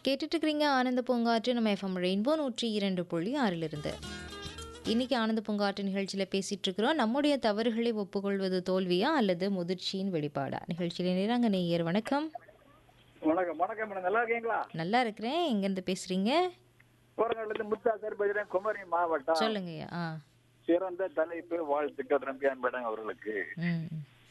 கேட்டுட்டு இருக்கிறீங்க ஆனந்த பூங்காற்று நம்ம எஃப்எம் ரெயின்போ நூற்றி இரண்டு புள்ளி ஆறிலிருந்து இன்னைக்கு ஆனந்த பூங்காற்று நிகழ்ச்சியில் பேசிட்டு இருக்கிறோம் நம்முடைய தவறுகளை ஒப்புக்கொள்வது தோல்வியா அல்லது முதிர்ச்சியின் வெளிப்பாடா நிகழ்ச்சியில் நேராங்க நேயர் வணக்கம் வணக்கம் வணக்கம் மேடம் நல்லா இருக்கீங்களா நல்லா இருக்கிறேன் எங்கேருந்து பேசுறீங்க கோரங்கல்ல முத்தாசர் பேசுறேன் குமரி மாவட்டம் சொல்லுங்கய்யா ஆ சிறந்த தலைப்பு வாழ்த்துக்கள் ரம்பியான் மேடம் அவர்களுக்கு ம்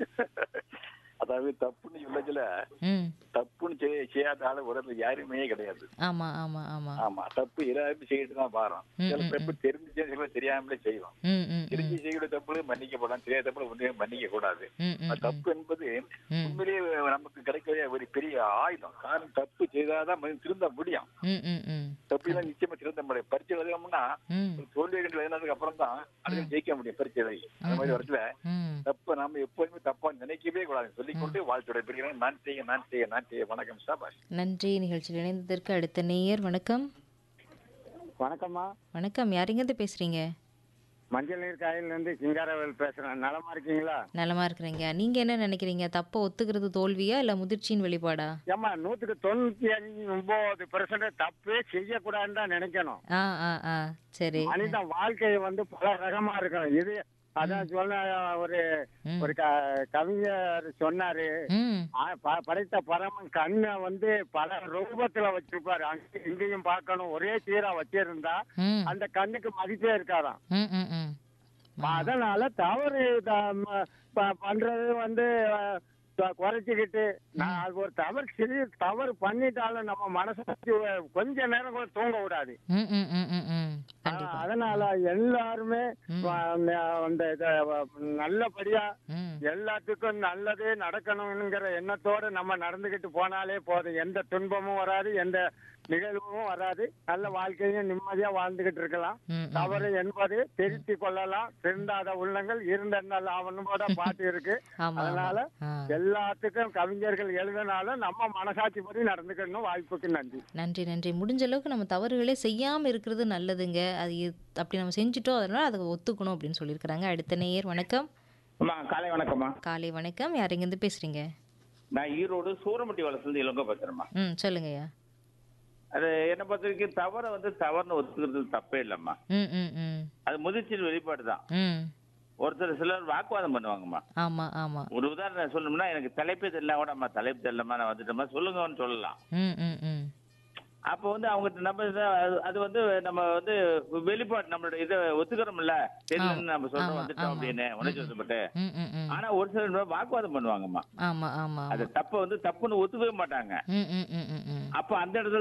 அதாவது தப்புன்னு சொல்லச்சுல ம் தப்புன்னு செய்ய- செய்யாத ஆளு உலகத்துல யாருமே கிடையாது ஆமாம் ஆமாம் ஆமாம் ஆமா தப்பு எல்லாருமே செய்யிட்டு தான் பாரோம் ம், சில ம், தப்பு தெரிஞ்சு சில தெரியாமலே செய்வோம் ம் ம் ம் தெரிஞ்சு செய்யக்கூடிய தப்பு மன்னிக்கப்படலாம் தெரியாத தப்பு ஒன்றையும் மன்னிக்க கூடாது ம் ம் அந்த தப்பு என்பது ம். உண்மையிலேயே நமக்கு கிடைக்கவே ஒரு பெரிய ஆயுதம் காரணம் தப்பு செய்தாதான் மனிதன் திருந்த முடியும் ம் ம் ம் தப்பு எல்லாம் நிச்சயமா திருந்த முடியும் பரிச்சை எழுதணும்னா ம் ஒரு தோல்வி கண்டு எழுதினதுக்கு அப்புறம் தான் அதுல ஜெயிக்க முடியும் பரிச்சை எழுதி அந்த மாதிரி இடத்துல ம் தப்ப நாம எப்போதுமே தப்பா நினைக்கவே கூடாது சொல்லிக்கொண்டு வாழ்த்துடைய பிரிக்கிறேன் நான் செய்ய நான் செய்ய நான் செய்ய வணக்கம் சாபாஷ் நன்றி நிகழ்ச்சியில் இணைந்ததற்கு அடுத்த நேயர் வணக்கம் வணக்கம்மா வணக்கம் யாருங்கிறது பேசுறீங்க மஞ்சள் நீர் காயிலிருந்து சிங்காரவேல் பேசுறேன் நலமா இருக்கீங்களா நலமா இருக்கிறீங்க நீங்க என்ன நினைக்கிறீங்க தப்ப ஒத்துக்கிறது தோல்வியா இல்ல முதிர்ச்சியின் வெளிப்பாடா ஏம்மா நூத்துக்கு தொண்ணூத்தி அஞ்சு ஒன்பது பெர்சன்ட் தப்பே செய்யக்கூடாதுன்னு தான் நினைக்கணும் ஆ ஆ ஆ சரி மனித வாழ்க்கை வந்து பல ரகமா இருக்கும் இது அதான் சொன்ன ஒரு ம். ஒரு க- கவிஞர் சொன்னாரு ம் ஆ, ப- படைத்த பரமன் கண்ணை வந்து பல ரூபத்துல வச்சிருப்பாரு அங்க இங்கேயும் பார்க்கணும் ஒரே சீரா வச்சிருந்தா ம் அந்த கண்ணுக்கு மதிப்பே இருக்காராம் ம் ம் ம் அதனால தவறு த- ம- ப- பண்றது வந்து அஹ், த- குறைச்சிக்கிட்டு நான் அது ஒரு தவறு சிறிய தவறு பண்ணிட்டாலும் நம்ம மனசாட்சி கொஞ்ச நேரம் கூட தூங்க விடாது ம் ம் ம் ம் ம் கண்டிப்பா அதனால எல்லாருமே ம். அஹ், அந்த இத, அஹ், நல்லபடியா ம் எல்லாத்துக்கும் நல்லதே நடக்கணுங்கிற எண்ணத்தோட நம்ம நடந்துகிட்டு போனாலே போதும் எந்த துன்பமும் வராது எந்த நிகழ்வும் வராது நல்ல வாழ்க்கையும் நிம்மதியா வாழ்ந்துகிட்டு இருக்கலாம் ம், ம். தவறு என்பது திருத்தி கொள்ளலாம் திருந்தாத உள்ளங்கள் இருந்த நாள் அவனோட பாட்டு இருக்கு ஆமா அதனால ஆ. எல்லாத்துக்கும் கவிஞர்கள் எழுதினாலும் நம்ம மனசாட்சி படி நடந்துக்கணும் வாய்ப்புக்கு நன்றி நன்றி நன்றி முடிஞ்ச அளவுக்கு நம்ம தவறுகளே செய்யாம இருக்கிறது நல்லதுங்க அது எ- அப்படி நம்ம செஞ்சுட்டோம் அதனால அதை ஒத்துக்கணும் அப்படின்னு சொல்லியிருக்கிறாங்க அடுத்த நேயர் வணக்கம் அம்மா காலை வணக்கம்மா காலை வணக்கம் யார் எங்கேருந்து பேசுறீங்க நான் ஈரோடு சூரமட்டி வளர்ந்து இளங்க பேசுறேம்மா ம் சொல்லுங்கய்யா அது என்ன பொறுத்த வரைக்கும் தவறை வந்து தவறுன்னு ஒத்துக்கிறது தப்பே இல்லைம்மா ம் ம் ம் அது முதிர்ச்சியின் வெளிப்பாடு தான் ம் ஒருத்தர் சிலர் வாக்குவாதம் பண்ணுவாங்கம்மா ஆமா ஆமா ஒரு உதாரணம் சொல்லணும்னா எனக்கு தலைப்பே தெரியல கூட அம்மா தலைப்பு தெரியலம்மா நான் வந்துட்டோம்மா சொல்லுங்கன்னு சொல்லலாம் ம் ம் ம் அப்போ வந்து அவங்க நம்ம இத- அது- அது வந்து நம்ம வந்து வெளிப்பாடு நம்மளோட இதை ஒத்துக்கிறோம்ல தெரியலன்னு நம்ம சொல்றோம் ஆமா, வந்துட்டோம் ஆமா. அப்படின்னு உணர்ச்சி வசப்பட்டு ம் ம் ம் ஆனா ஒரு சிலர் வாக்குவாதம் பண்ணுவாங்கம்மா ஆமா ஆமா அது தப்ப வந்து தப்புன்னு ஒத்துக்கவே மாட்டாங்க ம் ம் ம் ம் ம் அப்ப அந்த இடத்துல